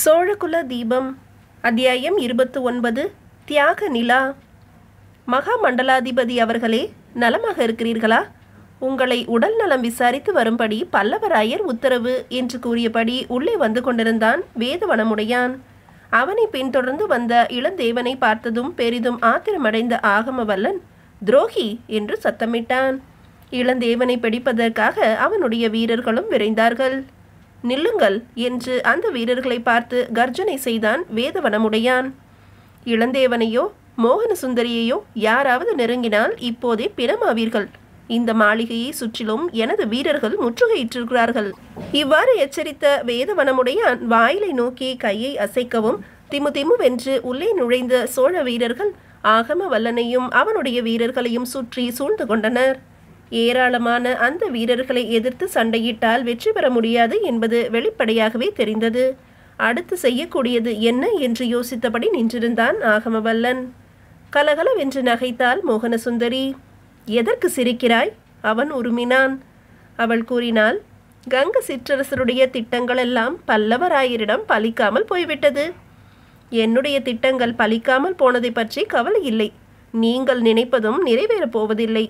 சோழகுல தீபம் அத்தியாயம் இருபத்து ஒன்பது தியாக நிலா மகா மண்டலாதிபதி அவர்களே நலமாக இருக்கிறீர்களா உங்களை உடல் நலம் விசாரித்து வரும்படி பல்லவராயர் உத்தரவு என்று கூறியபடி உள்ளே வந்து கொண்டிருந்தான் வேதவனமுடையான் அவனை பின்தொடர்ந்து வந்த இளந்தேவனை பார்த்ததும் பெரிதும் ஆத்திரமடைந்த ஆகமவல்லன் துரோகி என்று சத்தமிட்டான் இளந்தேவனை பிடிப்பதற்காக அவனுடைய வீரர்களும் விரைந்தார்கள் நில்லுங்கள் என்று அந்த வீரர்களை பார்த்து கர்ஜனை செய்தான் வேதவனமுடையான் இளந்தேவனையோ மோகன சுந்தரியையோ யாராவது நெருங்கினால் இப்போதே பிணமாவீர்கள் இந்த மாளிகையை சுற்றிலும் எனது வீரர்கள் முற்றுகையிட்டிருக்கிறார்கள் இவ்வாறு எச்சரித்த வேதவனமுடையான் வாயிலை நோக்கி கையை அசைக்கவும் திமு திமுவென்று உள்ளே நுழைந்த சோழ வீரர்கள் ஆகம வல்லனையும் அவனுடைய வீரர்களையும் சுற்றி சூழ்ந்து கொண்டனர் ஏராளமான அந்த வீரர்களை எதிர்த்து சண்டையிட்டால் வெற்றி பெற முடியாது என்பது வெளிப்படையாகவே தெரிந்தது அடுத்து செய்யக்கூடியது என்ன என்று யோசித்தபடி நின்றிருந்தான் ஆகமவல்லன் கலகலவென்று நகைத்தாள் மோகனசுந்தரி எதற்கு சிரிக்கிறாய் அவன் உருமினான் அவள் கூறினாள் கங்க சிற்றரசருடைய திட்டங்களெல்லாம் பல்லவராயரிடம் பலிக்காமல் போய்விட்டது என்னுடைய திட்டங்கள் பலிக்காமல் போனதை பற்றி கவலை இல்லை நீங்கள் நினைப்பதும் நிறைவேறப் போவதில்லை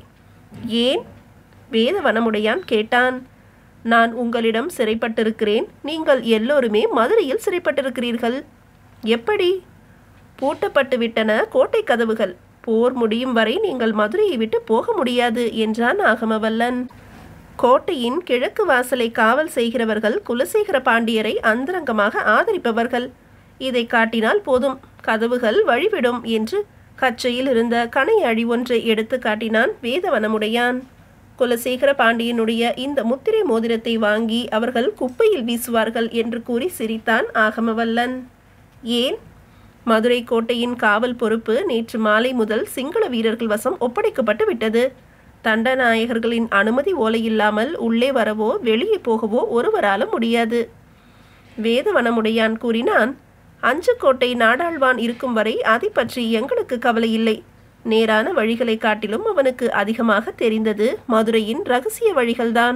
ஏன் வேதவனமுடையான் கேட்டான் நான் உங்களிடம் சிறைப்பட்டிருக்கிறேன் நீங்கள் எல்லோருமே மதுரையில் சிறைப்பட்டிருக்கிறீர்கள் எப்படி பூட்டப்பட்டு விட்டன கோட்டை கதவுகள் போர் முடியும் வரை நீங்கள் மதுரையை விட்டு போக முடியாது என்றான் ஆகமவல்லன் கோட்டையின் கிழக்கு வாசலை காவல் செய்கிறவர்கள் குலசேகர பாண்டியரை அந்தரங்கமாக ஆதரிப்பவர்கள் இதை காட்டினால் போதும் கதவுகள் வழிவிடும் என்று கச்சையில் இருந்த கனை அழி ஒன்றை எடுத்து காட்டினான் வேதவனமுடையான் குலசேகர பாண்டியனுடைய இந்த முத்திரை மோதிரத்தை வாங்கி அவர்கள் குப்பையில் வீசுவார்கள் என்று கூறி சிரித்தான் ஆகமவல்லன் ஏன் மதுரை கோட்டையின் காவல் பொறுப்பு நேற்று மாலை முதல் சிங்கள வீரர்கள் வசம் ஒப்படைக்கப்பட்டு விட்டது தண்டநாயகர்களின் அனுமதி ஓலையில்லாமல் உள்ளே வரவோ வெளியே போகவோ ஒருவராலும் முடியாது வேதவனமுடையான் கூறினான் அஞ்சுக்கோட்டை நாடாழ்வான் இருக்கும் வரை அதை பற்றி எங்களுக்கு கவலை இல்லை நேரான வழிகளை காட்டிலும் அவனுக்கு அதிகமாக தெரிந்தது மதுரையின் ரகசிய வழிகள்தான்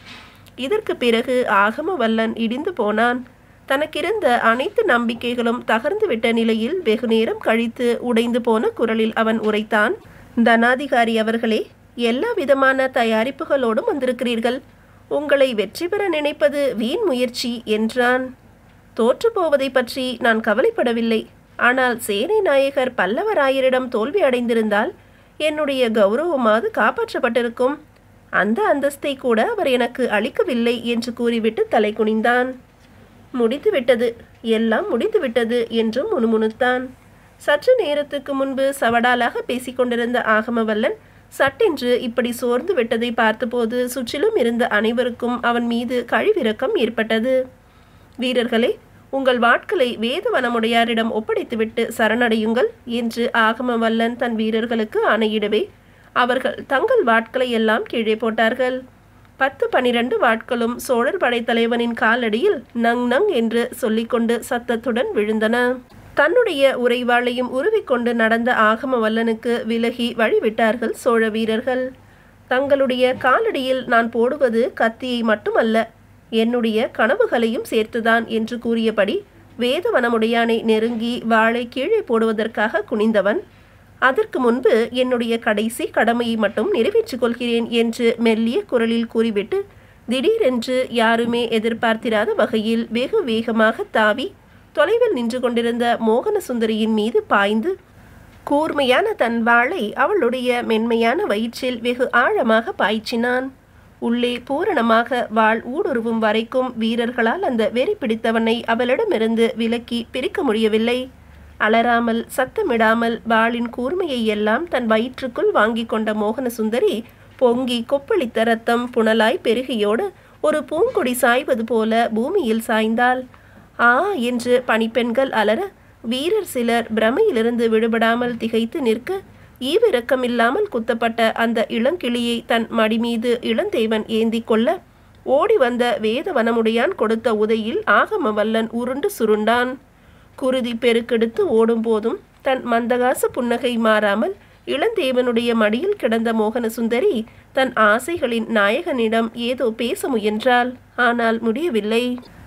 இதற்கு பிறகு ஆகம வல்லன் இடிந்து போனான் தனக்கிருந்த அனைத்து நம்பிக்கைகளும் தகர்ந்துவிட்ட நிலையில் வெகுநேரம் கழித்து உடைந்து போன குரலில் அவன் உரைத்தான் தனாதிகாரி அவர்களே எல்லா விதமான தயாரிப்புகளோடும் வந்திருக்கிறீர்கள் உங்களை வெற்றி பெற நினைப்பது வீண் முயற்சி என்றான் தோற்றுப்போவதை பற்றி நான் கவலைப்படவில்லை ஆனால் சேனை நாயகர் பல்லவராயரிடம் தோல்வி அடைந்திருந்தால் என்னுடைய கௌரவமாவது காப்பாற்றப்பட்டிருக்கும் அந்த அந்தஸ்தை கூட அவர் எனக்கு அளிக்கவில்லை என்று கூறிவிட்டு தலை குனிந்தான் முடிந்துவிட்டது எல்லாம் முடிந்துவிட்டது என்றும் முணுமுணுத்தான் சற்று நேரத்துக்கு முன்பு சவடாலாக பேசிக்கொண்டிருந்த ஆகமவல்லன் சட்டென்று இப்படி சோர்ந்து விட்டதை பார்த்தபோது சுற்றிலும் இருந்த அனைவருக்கும் அவன் மீது கழிவிறக்கம் ஏற்பட்டது வீரர்களே உங்கள் வாட்களை வேதவனமுடையாரிடம் ஒப்படைத்துவிட்டு சரணடையுங்கள் என்று ஆகமவல்லன் தன் வீரர்களுக்கு ஆணையிடவே அவர்கள் தங்கள் வாட்களை எல்லாம் கீழே போட்டார்கள் பத்து பனிரெண்டு வாட்களும் சோழர் படைத்தலைவனின் காலடியில் நங் நங் என்று சொல்லிக்கொண்டு சத்தத்துடன் விழுந்தன தன்னுடைய உறைவாளையும் உருவிக்கொண்டு நடந்த ஆகமவல்லனுக்கு விலகி வழிவிட்டார்கள் சோழ வீரர்கள் தங்களுடைய காலடியில் நான் போடுவது கத்தியை மட்டுமல்ல என்னுடைய கனவுகளையும் சேர்த்துதான் என்று கூறியபடி வேதவனமுடையானை நெருங்கி வாளை கீழே போடுவதற்காக குனிந்தவன் அதற்கு முன்பு என்னுடைய கடைசி கடமையை மட்டும் நிறைவேற்றிக் கொள்கிறேன் என்று மெல்லிய குரலில் கூறிவிட்டு திடீரென்று யாருமே எதிர்பார்த்திராத வகையில் வெகு வேகமாக தாவி தொலைவில் நின்று கொண்டிருந்த மோகன சுந்தரியின் மீது பாய்ந்து கூர்மையான தன் வாளை அவளுடைய மென்மையான வயிற்றில் வெகு ஆழமாக பாய்ச்சினான் உள்ளே பூரணமாக வாள் ஊடுருவும் வரைக்கும் வீரர்களால் அந்த வெறி பிடித்தவனை அவளிடமிருந்து விலக்கி பிரிக்க முடியவில்லை அலறாமல் சத்தமிடாமல் வாளின் கூர்மையை எல்லாம் தன் வயிற்றுக்குள் வாங்கி கொண்ட மோகன சுந்தரி பொங்கி கொப்பளித்த ரத்தம் புனலாய் பெருகியோடு ஒரு பூங்கொடி சாய்வது போல பூமியில் சாய்ந்தாள் ஆ என்று பணிப்பெண்கள் அலற வீரர் சிலர் பிரமையிலிருந்து விடுபடாமல் திகைத்து நிற்க ஈவிரக்கமில்லாமல் குத்தப்பட்ட அந்த இளங்கிளியை தன் மடி மீது இளந்தேவன் ஏந்தி கொள்ள ஓடி வந்த வேதவனமுடையான் கொடுத்த உதையில் ஆகமவல்லன் உருண்டு சுருண்டான் குருதி பெருக்கெடுத்து ஓடும்போதும் தன் மந்தகாச புன்னகை மாறாமல் இளந்தேவனுடைய மடியில் கிடந்த மோகன சுந்தரி தன் ஆசைகளின் நாயகனிடம் ஏதோ பேச முயன்றாள் ஆனால் முடியவில்லை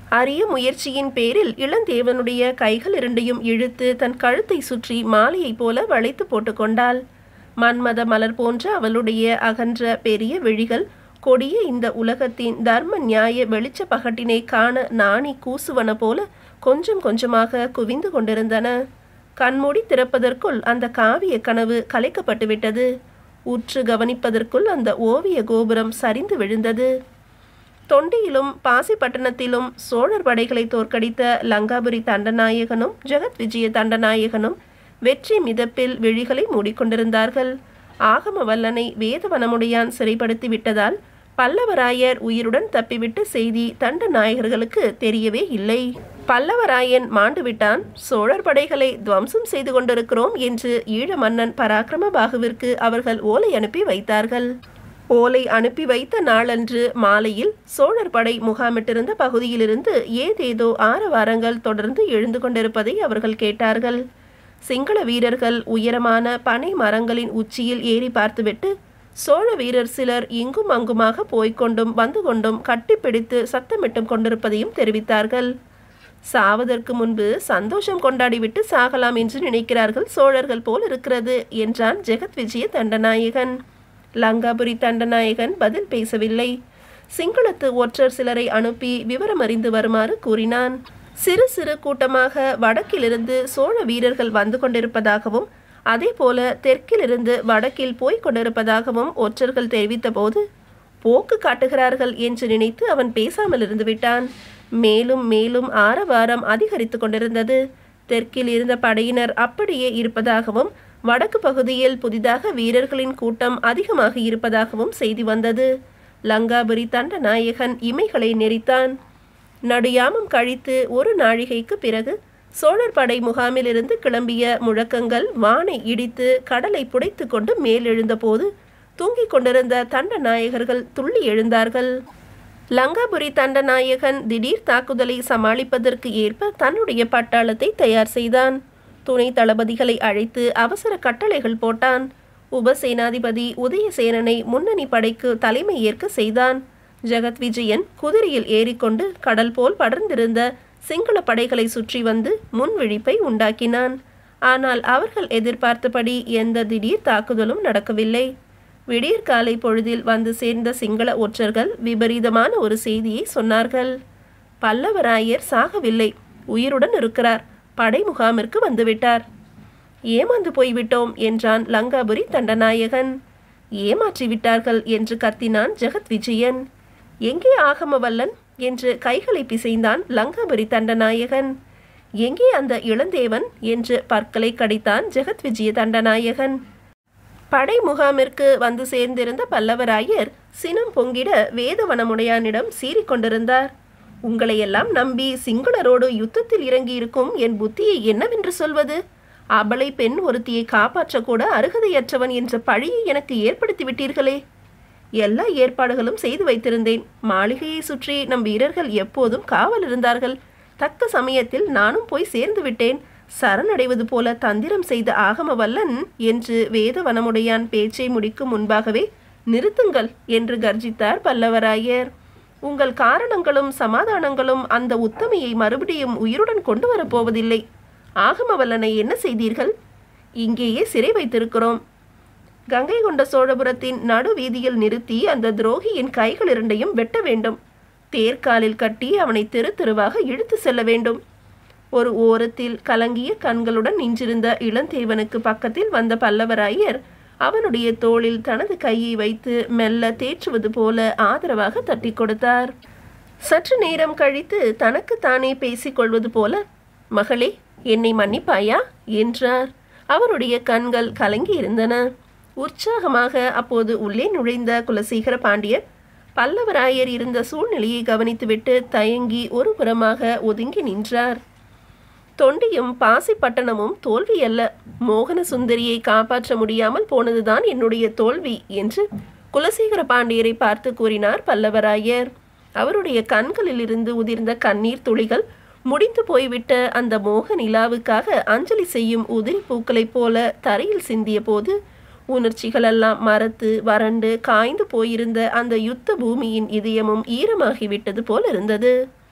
அரிய முயற்சியின் பேரில் இளந்தேவனுடைய கைகள் இரண்டையும் இழுத்து தன் கழுத்தை சுற்றி மாலையைப் போல வளைத்து போட்டுக்கொண்டாள் மன்மத மலர் போன்ற அவளுடைய அகன்ற பெரிய விழிகள் கொடிய இந்த உலகத்தின் தர்ம நியாய வெளிச்ச பகட்டினை காண நாணி கூசுவன போல கொஞ்சம் கொஞ்சமாக குவிந்து கொண்டிருந்தன கண்மூடி திறப்பதற்குள் அந்த காவிய கனவு கலைக்கப்பட்டு விட்டது உற்று கவனிப்பதற்குள் அந்த ஓவிய கோபுரம் சரிந்து விழுந்தது தொண்டியிலும் பாசிப்பட்டணத்திலும் சோழர் படைகளை தோற்கடித்த லங்காபுரி தண்டநாயகனும் ஜெகத் விஜய தண்டநாயகனும் வெற்றி மிதப்பில் விழிகளை மூடிக்கொண்டிருந்தார்கள் ஆகம வல்லனை வேதவனமுடையான் சிறைப்படுத்தி விட்டதால் பல்லவராயர் உயிருடன் தப்பிவிட்ட செய்தி தண்டநாயகர்களுக்கு தெரியவே இல்லை பல்லவராயன் மாண்டுவிட்டான் சோழர் படைகளை துவம்சம் செய்து கொண்டிருக்கிறோம் என்று ஈழ மன்னன் பராக்கிரம பாகுவிற்கு அவர்கள் ஓலை அனுப்பி வைத்தார்கள் ஓலை அனுப்பி வைத்த நாளன்று மாலையில் சோழர் படை முகாமிட்டிருந்த பகுதியிலிருந்து ஏதேதோ ஆரவாரங்கள் தொடர்ந்து எழுந்து கொண்டிருப்பதை அவர்கள் கேட்டார்கள் சிங்கள வீரர்கள் உயரமான பனை மரங்களின் உச்சியில் ஏறி பார்த்துவிட்டு சோழ வீரர் சிலர் இங்கும் அங்குமாக போய்க்கொண்டும் வந்து கொண்டும் கட்டிப்பிடித்து சத்தமிட்டும் கொண்டிருப்பதையும் தெரிவித்தார்கள் சாவதற்கு முன்பு சந்தோஷம் கொண்டாடிவிட்டு சாகலாம் என்று நினைக்கிறார்கள் சோழர்கள் போல் இருக்கிறது என்றான் ஜெகத் விஜய தண்டநாயகன் லங்காபுரி தண்டநாயகன் பதில் பேசவில்லை சிங்களத்து ஒற்றர் சிலரை அனுப்பி விவரம் அறிந்து வருமாறு கூறினான் சிறு சிறு கூட்டமாக வடக்கிலிருந்து சோழ வீரர்கள் வந்து கொண்டிருப்பதாகவும் அதே போல தெற்கிலிருந்து வடக்கில் போய்க் கொண்டிருப்பதாகவும் ஒற்றர்கள் தெரிவித்தபோது போக்கு காட்டுகிறார்கள் என்று நினைத்து அவன் பேசாமல் இருந்து விட்டான் மேலும் மேலும் ஆரவாரம் அதிகரித்து கொண்டிருந்தது தெற்கில் இருந்த படையினர் அப்படியே இருப்பதாகவும் வடக்கு பகுதியில் புதிதாக வீரர்களின் கூட்டம் அதிகமாக இருப்பதாகவும் செய்தி வந்தது லங்காபுரி தண்டநாயகன் இமைகளை நெறித்தான் நடுயாமம் கழித்து ஒரு நாழிகைக்கு பிறகு சோழர் படை முகாமிலிருந்து கிளம்பிய முழக்கங்கள் வானை இடித்து கடலை புடைத்து கொண்டு மேலெழுந்தபோது தூங்கிக் கொண்டிருந்த தண்டநாயகர்கள் துள்ளி எழுந்தார்கள் லங்காபுரி தண்டநாயகன் திடீர் தாக்குதலை சமாளிப்பதற்கு ஏற்ப தன்னுடைய பட்டாளத்தை தயார் செய்தான் துணை தளபதிகளை அழைத்து அவசர கட்டளைகள் போட்டான் உபசேனாதிபதி உதயசேனனை முன்னணி படைக்கு தலைமை ஏற்க செய்தான் ஜெகத் விஜயன் குதிரையில் ஏறிக்கொண்டு கடல் போல் படர்ந்திருந்த சிங்கள படைகளை சுற்றி வந்து முன்விழிப்பை உண்டாக்கினான் ஆனால் அவர்கள் எதிர்பார்த்தபடி எந்த திடீர் தாக்குதலும் நடக்கவில்லை விடியற் காலை பொழுதில் வந்து சேர்ந்த சிங்கள ஒற்றர்கள் விபரீதமான ஒரு செய்தியை சொன்னார்கள் பல்லவராயர் சாகவில்லை உயிருடன் இருக்கிறார் படை முகாமிற்கு வந்துவிட்டார் ஏமாந்து போய்விட்டோம் என்றான் லங்காபுரி தண்டநாயகன் ஏமாற்றி விட்டார்கள் என்று கத்தினான் ஜெகத் விஜயன் எங்கே ஆகமவல்லன் என்று கைகளை பிசைந்தான் லங்காபுரி தண்டநாயகன் எங்கே அந்த இளந்தேவன் என்று பற்களை கடித்தான் ஜெகத் விஜய தண்டநாயகன் படை முகாமிற்கு வந்து சேர்ந்திருந்த பல்லவராயர் சினம் பொங்கிட வேதவனமுடையானிடம் சீறிக்கொண்டிருந்தார் உங்களையெல்லாம் நம்பி சிங்களரோடு யுத்தத்தில் இறங்கியிருக்கும் என் புத்தியை என்னவென்று சொல்வது அபலை பெண் ஒருத்தியை காப்பாற்றக்கூட அருகதையற்றவன் என்ற பழியை எனக்கு ஏற்படுத்தி விட்டீர்களே எல்லா ஏற்பாடுகளும் செய்து வைத்திருந்தேன் மாளிகையை சுற்றி நம் வீரர்கள் எப்போதும் காவல் இருந்தார்கள் தக்க சமயத்தில் நானும் போய் சேர்ந்து விட்டேன் சரணடைவது போல தந்திரம் செய்த ஆகமவல்லன் என்று வேதவனமுடையான் பேச்சை முடிக்கும் முன்பாகவே நிறுத்துங்கள் என்று கர்ஜித்தார் பல்லவராயர் உங்கள் காரணங்களும் சமாதானங்களும் அந்த உத்தமையை மறுபடியும் உயிருடன் கொண்டு வரப்போவதில்லை ஆகமவல்லனை என்ன செய்தீர்கள் இங்கேயே சிறை வைத்திருக்கிறோம் கங்கை கொண்ட சோழபுரத்தின் நடு வீதியில் நிறுத்தி அந்த துரோகியின் கைகள் இரண்டையும் வெட்ட வேண்டும் தேர்காலில் கட்டி அவனை தெரு தெருவாக இழுத்து செல்ல வேண்டும் ஒரு ஓரத்தில் கலங்கிய கண்களுடன் நின்றிருந்த இளந்தேவனுக்கு பக்கத்தில் வந்த பல்லவராயர் அவனுடைய தோளில் தனது கையை வைத்து மெல்ல தேற்றுவது போல ஆதரவாக தட்டி கொடுத்தார் சற்று நேரம் கழித்து தனக்கு தானே பேசிக்கொள்வது போல மகளே என்னை மன்னிப்பாயா என்றார் அவருடைய கண்கள் கலங்கி இருந்தன உற்சாகமாக அப்போது உள்ளே நுழைந்த குலசேகர பாண்டியர் பல்லவராயர் இருந்த சூழ்நிலையை கவனித்துவிட்டு தயங்கி ஒரு புறமாக ஒதுங்கி நின்றார் தொண்டியும் பாசிப்பட்டணமும் தோல்வி அல்ல மோகன சுந்தரியை காப்பாற்ற முடியாமல் போனதுதான் என்னுடைய தோல்வி என்று குலசேகர பாண்டியரை பார்த்து கூறினார் பல்லவராயர் அவருடைய கண்களில் இருந்து உதிர்ந்த கண்ணீர் துளிகள் முடிந்து போய்விட்ட அந்த மோக நிலாவுக்காக அஞ்சலி செய்யும் உதிரி பூக்களைப் போல தரையில் சிந்திய போது உணர்ச்சிகளெல்லாம் மரத்து வறண்டு காய்ந்து போயிருந்த அந்த யுத்த பூமியின் இதயமும் ஈரமாகிவிட்டது போல் இருந்தது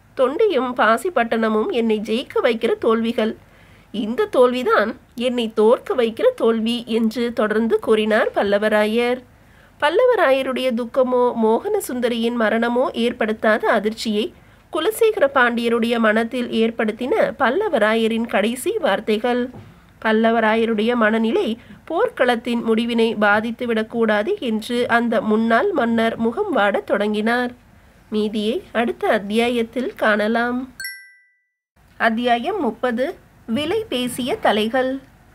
தொண்டியும் பாசிப்பட்டணமும் என்னை ஜெயிக்க வைக்கிற தோல்விகள் இந்த தோல்விதான் என்னை தோற்க வைக்கிற தோல்வி என்று தொடர்ந்து கூறினார் பல்லவராயர் பல்லவராயருடைய துக்கமோ மோகன சுந்தரியின் மரணமோ ஏற்படுத்தாத அதிர்ச்சியை குலசேகர பாண்டியருடைய மனத்தில் ஏற்படுத்தின பல்லவராயரின் கடைசி வார்த்தைகள் பல்லவராயருடைய மனநிலை போர்க்களத்தின் முடிவினை பாதித்துவிடக்கூடாது என்று அந்த முன்னாள் மன்னர் முகம் வாடத் தொடங்கினார் மீதியை அடுத்த அத்தியாயத்தில் காணலாம் அத்தியாயம் முப்பது விலை பேசிய தலைகள்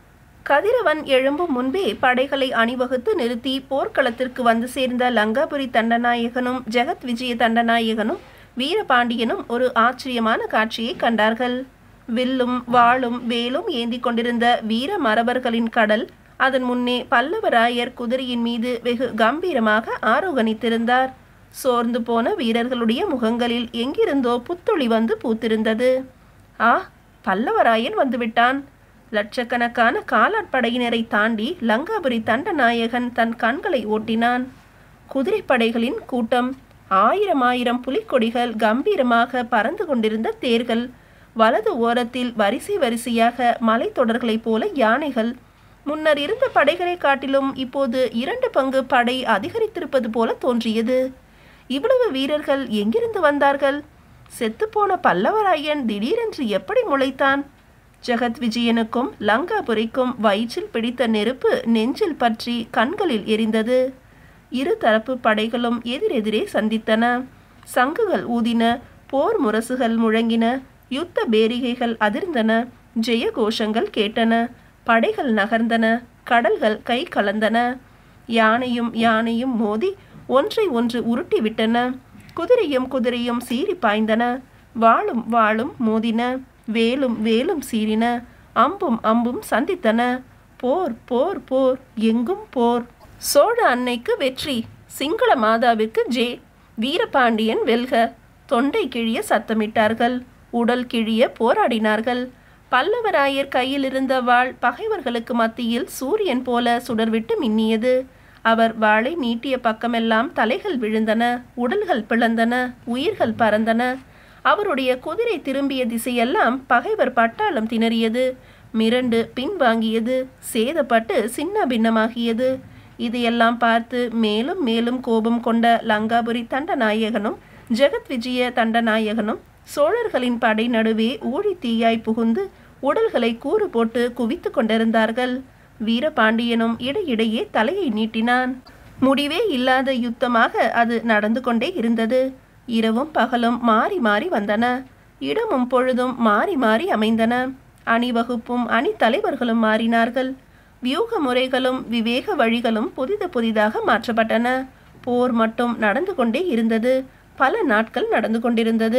கதிரவன் எழும்பும் முன்பே படைகளை அணிவகுத்து நிறுத்தி போர்க்களத்திற்கு வந்து சேர்ந்த லங்காபுரி தண்டநாயகனும் ஜெகத் விஜய தண்டநாயகனும் வீரபாண்டியனும் ஒரு ஆச்சரியமான காட்சியை கண்டார்கள் வில்லும் வாளும் வேலும் ஏந்தி கொண்டிருந்த வீர மரபர்களின் கடல் அதன் முன்னே பல்லவராயர் குதிரையின் மீது வெகு கம்பீரமாக ஆரோகணித்திருந்தார் சோர்ந்து போன வீரர்களுடைய முகங்களில் எங்கிருந்தோ புத்தொளி வந்து பூத்திருந்தது ஆ பல்லவராயன் வந்துவிட்டான் லட்சக்கணக்கான காலாட்படையினரை தாண்டி லங்காபுரி தண்டநாயகன் தன் கண்களை ஓட்டினான் குதிரைப்படைகளின் கூட்டம் ஆயிரம் ஆயிரம் புலிக்கொடிகள் கம்பீரமாக பறந்து கொண்டிருந்த தேர்கள் வலது ஓரத்தில் வரிசை வரிசையாக மலைத்தொடர்களைப் போல யானைகள் முன்னர் இருந்த படைகளை காட்டிலும் இப்போது இரண்டு பங்கு படை அதிகரித்திருப்பது போல தோன்றியது இவ்வளவு வீரர்கள் எங்கிருந்து வந்தார்கள் செத்துப்போன பல்லவராயன் திடீரென்று எப்படி முளைத்தான் ஜெகத் விஜயனுக்கும் லங்காபுரிக்கும் வயிற்றில் பிடித்த நெருப்பு நெஞ்சில் பற்றி கண்களில் எரிந்தது இரு தரப்பு படைகளும் எதிரெதிரே சந்தித்தன சங்குகள் ஊதின போர் முரசுகள் முழங்கின யுத்த பேரிகைகள் அதிர்ந்தன ஜெய கோஷங்கள் கேட்டன படைகள் நகர்ந்தன கடல்கள் கை கலந்தன யானையும் யானையும் மோதி ஒன்றை ஒன்று உருட்டி விட்டன குதிரையும் குதிரையும் சீறி பாய்ந்தன வாளும் வாளும் மோதின வேலும் வேலும் சீறின அம்பும் அம்பும் சந்தித்தன போர் போர் போர் எங்கும் போர் சோழ அன்னைக்கு வெற்றி சிங்கள மாதாவிற்கு ஜே வீரபாண்டியன் வெல்க தொண்டை கிழிய சத்தமிட்டார்கள் உடல் கிழிய போராடினார்கள் பல்லவராயர் கையில் இருந்த வாள் பகைவர்களுக்கு மத்தியில் சூரியன் போல சுடர்விட்டு மின்னியது அவர் வாளை நீட்டிய பக்கமெல்லாம் தலைகள் விழுந்தன உடல்கள் பிளந்தன உயிர்கள் பறந்தன அவருடைய குதிரை திரும்பிய திசையெல்லாம் பகைவர் பட்டாளம் திணறியது மிரண்டு பின்வாங்கியது சேதப்பட்டு சின்ன பின்னமாகியது இதையெல்லாம் பார்த்து மேலும் மேலும் கோபம் கொண்ட லங்காபுரி தண்டநாயகனும் ஜெகத் விஜய தண்டநாயகனும் சோழர்களின் படை நடுவே ஊழி தீயாய் புகுந்து உடல்களை கூறு போட்டு குவித்து கொண்டிருந்தார்கள் வீரபாண்டியனும் இடையிடையே தலையை நீட்டினான் முடிவே இல்லாத யுத்தமாக அது நடந்து கொண்டே இருந்தது இரவும் பகலும் மாறி மாறி வந்தன இடமும் பொழுதும் மாறி மாறி அமைந்தன அணிவகுப்பும் அணி தலைவர்களும் மாறினார்கள் வியூக முறைகளும் விவேக வழிகளும் புதிது புதிதாக மாற்றப்பட்டன போர் மட்டும் நடந்து கொண்டே இருந்தது பல நாட்கள் நடந்து கொண்டிருந்தது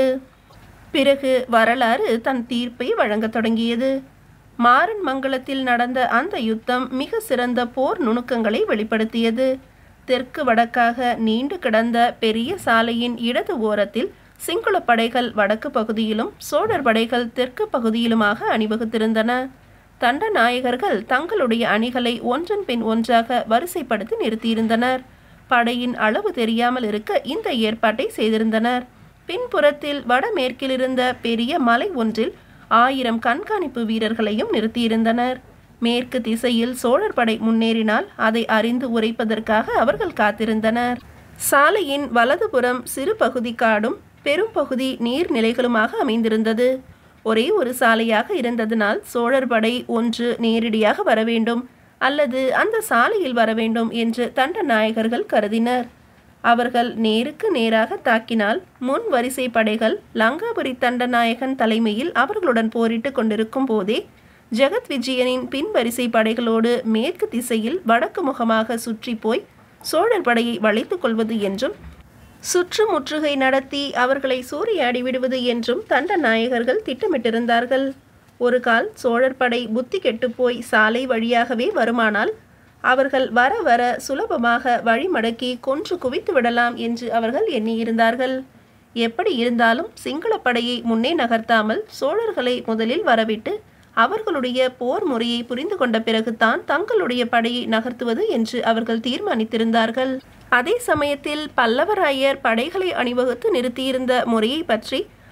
பிறகு வரலாறு தன் தீர்ப்பை வழங்கத் தொடங்கியது மாறன் மங்கலத்தில் நடந்த அந்த யுத்தம் மிக சிறந்த போர் நுணுக்கங்களை வெளிப்படுத்தியது தெற்கு வடக்காக நீண்டு கிடந்த பெரிய சாலையின் இடது ஓரத்தில் சிங்கள படைகள் வடக்கு பகுதியிலும் சோழர் படைகள் தெற்கு பகுதியிலுமாக அணிவகுத்திருந்தன தண்டநாயகர்கள் தங்களுடைய அணிகளை ஒன்றன் பின் ஒன்றாக வரிசைப்படுத்தி நிறுத்தியிருந்தனர் படையின் அளவு தெரியாமல் இருக்க இந்த ஏற்பாட்டை செய்திருந்தனர் பின்புறத்தில் வடமேற்கில் இருந்த பெரிய மலை ஒன்றில் ஆயிரம் கண்காணிப்பு வீரர்களையும் நிறுத்தியிருந்தனர் மேற்கு திசையில் சோழர் படை முன்னேறினால் அதை அறிந்து உரைப்பதற்காக அவர்கள் காத்திருந்தனர் சாலையின் வலதுபுறம் சிறு பகுதி காடும் பெரும் பகுதி நீர்நிலைகளுமாக அமைந்திருந்தது ஒரே ஒரு சாலையாக இருந்ததனால் சோழர் படை ஒன்று நேரடியாக வர வேண்டும் அல்லது அந்த சாலையில் வர வேண்டும் என்று தண்டநாயகர்கள் கருதினர் அவர்கள் நேருக்கு நேராக தாக்கினால் முன் வரிசை படைகள் லங்காபுரி தண்டநாயகன் தலைமையில் அவர்களுடன் போரிட்டு கொண்டிருக்கும் போதே ஜெகத் விஜயனின் பின் வரிசை படைகளோடு மேற்கு திசையில் வடக்கு முகமாக சுற்றி போய் சோழர் படையை வளைத்துக் கொள்வது என்றும் சுற்று முற்றுகை நடத்தி அவர்களை சூறையாடி விடுவது என்றும் தண்டநாயகர்கள் திட்டமிட்டிருந்தார்கள் ஒரு கால் சோழர் படை புத்தி கெட்டுப்போய் சாலை வழியாகவே வருமானால் அவர்கள் வர வர சுலபமாக வழிமடக்கி கொன்று குவித்து விடலாம் என்று அவர்கள் எண்ணியிருந்தார்கள் எப்படி இருந்தாலும் சிங்கள படையை முன்னே நகர்த்தாமல் சோழர்களை முதலில் வரவிட்டு அவர்களுடைய போர் முறையை புரிந்து கொண்ட பிறகுதான் தங்களுடைய படையை நகர்த்துவது என்று அவர்கள் தீர்மானித்திருந்தார்கள் அதே சமயத்தில் பல்லவராயர் படைகளை அணிவகுத்து நிறுத்தியிருந்த முறையை பற்றி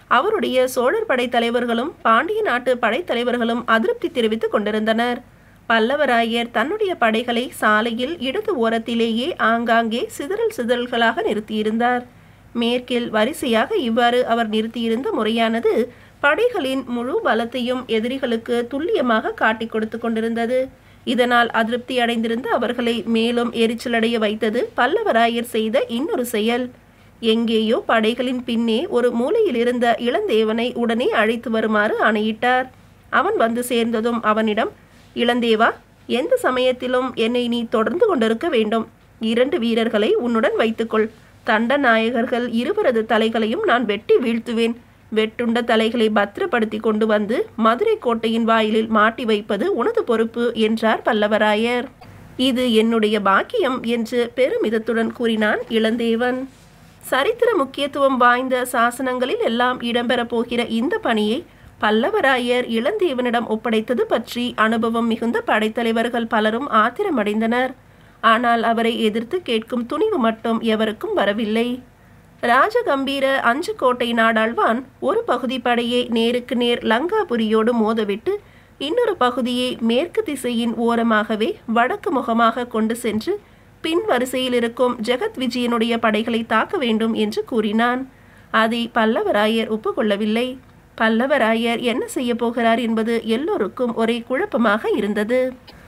அவருடைய சோழர் படைத்தலைவர்களும் பாண்டிய நாட்டு படைத்தலைவர்களும் அதிருப்தி தெரிவித்துக் கொண்டிருந்தனர் பல்லவராயர் தன்னுடைய படைகளை சாலையில் இடது ஓரத்திலேயே ஆங்காங்கே சிதறல் சிதறல்களாக நிறுத்தியிருந்தார் மேற்கில் வரிசையாக இவ்வாறு அவர் நிறுத்தியிருந்த முறையானது படைகளின் முழு பலத்தையும் எதிரிகளுக்கு துல்லியமாக காட்டிக் கொடுத்து கொண்டிருந்தது இதனால் அதிருப்தி அடைந்திருந்த அவர்களை மேலும் எரிச்சலடைய வைத்தது பல்லவராயர் செய்த இன்னொரு செயல் எங்கேயோ படைகளின் பின்னே ஒரு மூலையில் இருந்த இளந்தேவனை உடனே அழைத்து வருமாறு ஆணையிட்டார் அவன் வந்து சேர்ந்ததும் அவனிடம் இளந்தேவா எந்த சமயத்திலும் என்னை நீ தொடர்ந்து கொண்டிருக்க வேண்டும் இரண்டு வீரர்களை உன்னுடன் வைத்துக்கொள் தண்டநாயகர்கள் இருவரது தலைகளையும் நான் வெட்டி வீழ்த்துவேன் வெட்டுண்ட தலைகளை பத்திரப்படுத்தி கொண்டு வந்து மதுரை கோட்டையின் வாயிலில் மாட்டி வைப்பது உனது பொறுப்பு என்றார் பல்லவராயர் இது என்னுடைய பாக்கியம் என்று பெருமிதத்துடன் கூறினான் இளந்தேவன் சரித்திர முக்கியத்துவம் வாய்ந்த சாசனங்களில் எல்லாம் இடம்பெறப் போகிற இந்த பணியை பல்லவராயர் இளந்தேவனிடம் ஒப்படைத்தது பற்றி அனுபவம் மிகுந்த படைத்தலைவர்கள் பலரும் ஆத்திரமடைந்தனர் ஆனால் அவரை எதிர்த்து கேட்கும் துணிவு மட்டும் எவருக்கும் வரவில்லை ராஜகம்பீர அஞ்சு கோட்டை நாடாழ்வான் ஒரு பகுதி படையை நேருக்கு நேர் லங்காபுரியோடு மோதவிட்டு இன்னொரு பகுதியை மேற்கு திசையின் ஓரமாகவே வடக்கு முகமாக கொண்டு சென்று பின் வரிசையில் இருக்கும் ஜெகத் விஜயனுடைய படைகளை தாக்க வேண்டும் என்று கூறினான் அதை பல்லவராயர் ஒப்புக்கொள்ளவில்லை பல்லவராயர் என்ன செய்ய போகிறார் என்பது எல்லோருக்கும் ஒரே குழப்பமாக இருந்தது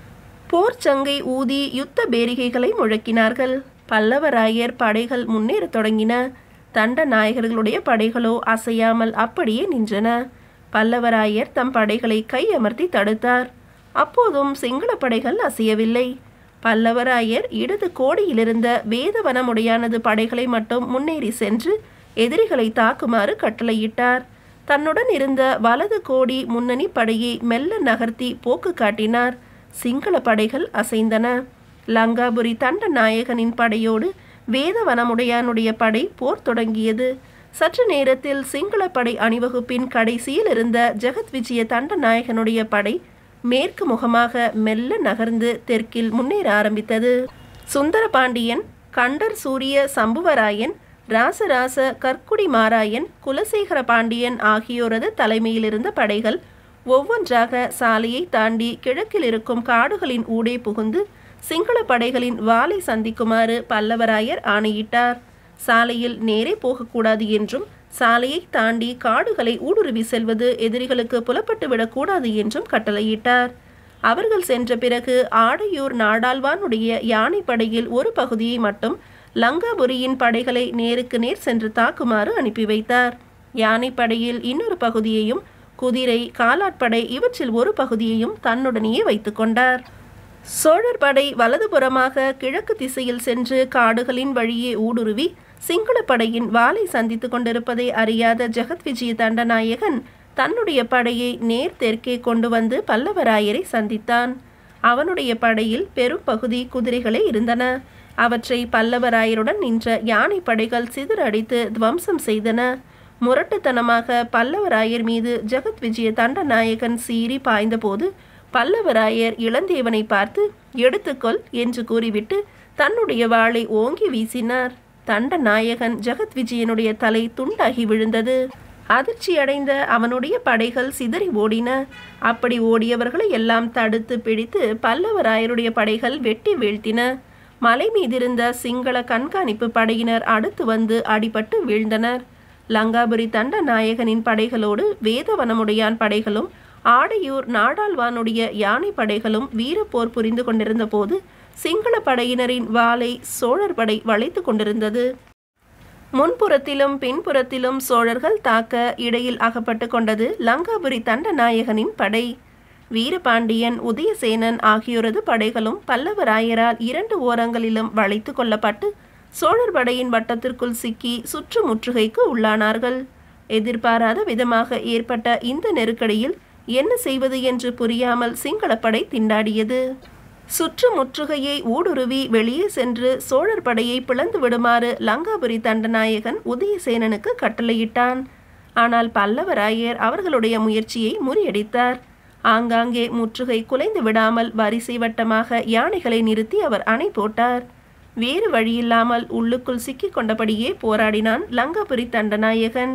போர் சங்கை ஊதி யுத்த பேரிகைகளை முழக்கினார்கள் பல்லவராயர் படைகள் முன்னேறத் தொடங்கின தண்ட நாயகர்களுடைய படைகளோ அசையாமல் அப்படியே நின்றன பல்லவராயர் தம் படைகளை கையமர்த்தி தடுத்தார் அப்போதும் சிங்கள படைகள் அசையவில்லை பல்லவராயர் இடது கோடியிலிருந்த வேதவனமுடையானது படைகளை மட்டும் முன்னேறி சென்று எதிரிகளை தாக்குமாறு கட்டளையிட்டார் தன்னுடன் இருந்த வலது கோடி முன்னணி படையை மெல்ல நகர்த்தி போக்கு காட்டினார் சிங்கள படைகள் அசைந்தன லங்காபுரி தண்ட நாயகனின் படையோடு வேதவனமுடையானுடைய படை போர் தொடங்கியது சற்று நேரத்தில் சிங்கள படை அணிவகுப்பின் கடைசியில் இருந்த ஜெகத் விஜய தண்ட நாயகனுடைய படை மேற்கு முகமாக மெல்ல நகர்ந்து தெற்கில் முன்னேற ஆரம்பித்தது சுந்தர பாண்டியன் கண்டர் சூரிய சம்புவராயன் ராசராச கற்குடி மாராயன் குலசேகர பாண்டியன் ஆகியோரது தலைமையில் இருந்த படைகள் ஒவ்வொன்றாக சாலையை தாண்டி கிழக்கில் இருக்கும் காடுகளின் ஊடே புகுந்து சிங்கள படைகளின் வாளை சந்திக்குமாறு பல்லவராயர் ஆணையிட்டார் சாலையில் நேரே போகக்கூடாது என்றும் சாலையை தாண்டி காடுகளை ஊடுருவி செல்வது எதிரிகளுக்கு புலப்பட்டு விடக்கூடாது என்றும் கட்டளையிட்டார் அவர்கள் சென்ற பிறகு ஆடையூர் நாடாழ்வானுடைய யானைப்படையில் ஒரு பகுதியை மட்டும் லங்காபுரியின் படைகளை நேருக்கு நேர் சென்று தாக்குமாறு அனுப்பி வைத்தார் யானைப்படையில் இன்னொரு பகுதியையும் குதிரை காலாட்படை இவற்றில் ஒரு பகுதியையும் தன்னுடனேயே வைத்துக் கொண்டார் சோழர் படை வலதுபுறமாக கிழக்கு திசையில் சென்று காடுகளின் வழியே ஊடுருவி சிங்கள படையின் வாளை சந்தித்துக் கொண்டிருப்பதை அறியாத ஜெகத் விஜய தண்டநாயகன் தன்னுடைய படையை நேர் தெற்கே கொண்டு வந்து பல்லவராயரை சந்தித்தான் அவனுடைய படையில் பெரும் பகுதி குதிரைகளே இருந்தன அவற்றை பல்லவராயருடன் நின்ற யானை படைகள் சிதறடித்து துவம்சம் செய்தன முரட்டுத்தனமாக பல்லவராயர் மீது ஜெகத் விஜய தண்டநாயகன் சீறி பாய்ந்தபோது பல்லவராயர் இளந்தேவனை பார்த்து எடுத்துக்கொள் என்று கூறிவிட்டு தன்னுடைய வாளை ஓங்கி வீசினார் தண்டநாயகன் ஜெகத் விஜயனுடைய தலை துண்டாகி விழுந்தது அதிர்ச்சியடைந்த அவனுடைய படைகள் சிதறி ஓடின அப்படி ஓடியவர்களை எல்லாம் தடுத்து பிடித்து பல்லவராயருடைய படைகள் வெட்டி வீழ்த்தின மலை மீதிருந்த சிங்கள கண்காணிப்பு படையினர் அடுத்து வந்து அடிபட்டு வீழ்ந்தனர் லங்காபுரி தண்ட நாயகனின் படைகளோடு வேதவனமுடையான் படைகளும் ஆடையூர் நாடாழ்வானுடைய யானை படைகளும் வீரப்போர் புரிந்து கொண்டிருந்த போது சிங்கள படையினரின் வாளை சோழர் படை வளைத்து கொண்டிருந்தது முன்புறத்திலும் பின்புறத்திலும் சோழர்கள் தாக்க இடையில் அகப்பட்டு கொண்டது லங்காபுரி தண்டநாயகனின் படை வீரபாண்டியன் உதயசேனன் ஆகியோரது படைகளும் பல்லவராயரால் இரண்டு ஓரங்களிலும் வளைத்து கொள்ளப்பட்டு சோழர் படையின் வட்டத்திற்குள் சிக்கி சுற்று முற்றுகைக்கு உள்ளானார்கள் எதிர்பாராத விதமாக ஏற்பட்ட இந்த நெருக்கடியில் என்ன செய்வது என்று புரியாமல் சிங்களப்படை திண்டாடியது சுற்று முற்றுகையை ஊடுருவி வெளியே சென்று சோழர் படையை பிளந்து விடுமாறு லங்காபுரி தண்டநாயகன் உதயசேனனுக்கு கட்டளையிட்டான் ஆனால் பல்லவராயர் அவர்களுடைய முயற்சியை முறியடித்தார் ஆங்காங்கே முற்றுகை குலைந்து விடாமல் வரிசை வட்டமாக யானைகளை நிறுத்தி அவர் அணை போட்டார் வேறு வழியில்லாமல் உள்ளுக்குள் சிக்கிக் கொண்டபடியே போராடினான் லங்காபுரி தண்டநாயகன்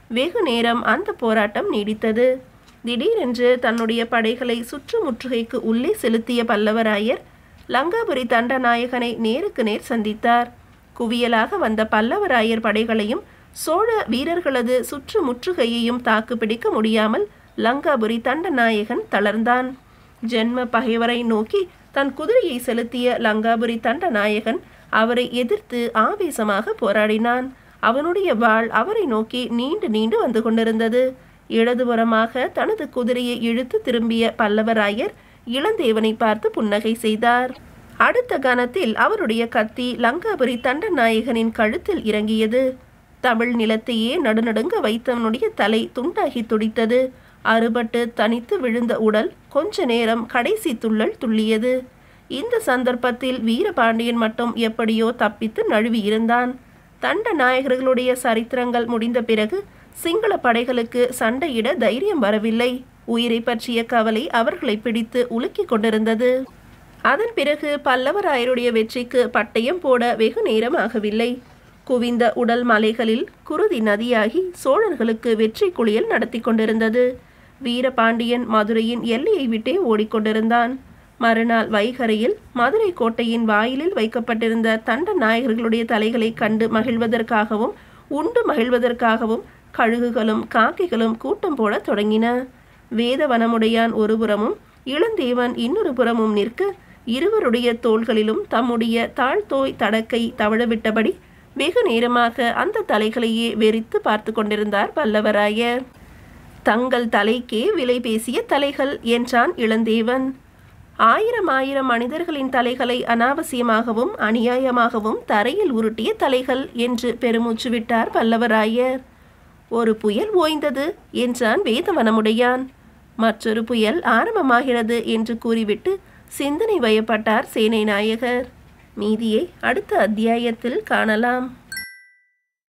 வெகு நேரம் அந்த போராட்டம் நீடித்தது திடீரென்று தன்னுடைய படைகளை சுற்றுமுற்றுகைக்கு உள்ளே செலுத்திய பல்லவராயர் லங்காபுரி தண்டநாயகனை நேருக்கு நேர் சந்தித்தார் குவியலாக வந்த பல்லவராயர் படைகளையும் சோழ வீரர்களது சுற்று முற்றுகையையும் தாக்குப்பிடிக்க முடியாமல் லங்காபுரி தண்டநாயகன் தளர்ந்தான் ஜென்ம பகைவரை நோக்கி தன் குதிரையை செலுத்திய லங்காபுரி தண்டநாயகன் அவரை எதிர்த்து ஆவேசமாக போராடினான் அவனுடைய வாள் அவரை நோக்கி நீண்டு நீண்டு வந்து கொண்டிருந்தது இடதுபுறமாக தனது குதிரையை இழுத்து திரும்பிய பல்லவராயர் இளந்தேவனை பார்த்து புன்னகை செய்தார் அடுத்த கணத்தில் அவருடைய கத்தி லங்காபுரி தண்டநாயகனின் கழுத்தில் இறங்கியது தமிழ் நிலத்தையே நடுநடுங்க வைத்தவனுடைய தலை துண்டாகி துடித்தது அறுபட்டு தனித்து விழுந்த உடல் கொஞ்ச நேரம் கடைசி துள்ளல் துள்ளியது இந்த சந்தர்ப்பத்தில் வீரபாண்டியன் மட்டும் எப்படியோ தப்பித்து நழுவி இருந்தான் தண்ட நாயகர்களுடைய சரித்திரங்கள் முடிந்த பிறகு சிங்கள படைகளுக்கு சண்டையிட தைரியம் வரவில்லை உயிரை பற்றிய கவலை அவர்களை பிடித்து உலுக்கிக் கொண்டிருந்தது அதன் பிறகு பல்லவராயருடைய வெற்றிக்கு பட்டயம் போட வெகு நேரம் ஆகவில்லை குவிந்த உடல் மலைகளில் குருதி நதியாகி சோழர்களுக்கு வெற்றி குளியல் நடத்தி கொண்டிருந்தது வீரபாண்டியன் மதுரையின் எல்லையை விட்டே ஓடிக்கொண்டிருந்தான் மறுநாள் வைகரையில் மதுரை கோட்டையின் வாயிலில் வைக்கப்பட்டிருந்த தண்ட நாயகர்களுடைய தலைகளை கண்டு மகிழ்வதற்காகவும் உண்டு மகிழ்வதற்காகவும் கழுகுகளும் காக்கைகளும் கூட்டம் போட தொடங்கின வேதவனமுடையான் ஒருபுறமும் இளந்தேவன் இன்னொரு புறமும் நிற்க இருவருடைய தோள்களிலும் தம்முடைய தாழ்தோய் தடக்கை தவழவிட்டபடி வெகு நேரமாக அந்த தலைகளையே வெறித்து பார்த்து கொண்டிருந்தார் பல்லவராயர் தங்கள் தலைக்கே விலை பேசிய தலைகள் என்றான் இளந்தேவன் ஆயிரம் ஆயிரம் மனிதர்களின் தலைகளை அனாவசியமாகவும் அநியாயமாகவும் தரையில் உருட்டிய தலைகள் என்று பெருமூச்சு விட்டார் பல்லவராயர் ஒரு புயல் ஓய்ந்தது என்றான் வேதவனமுடையான் மற்றொரு புயல் ஆரம்பமாகிறது என்று கூறிவிட்டு சிந்தனை வயப்பட்டார் சேனை நாயகர் மீதியை அடுத்த அத்தியாயத்தில் காணலாம்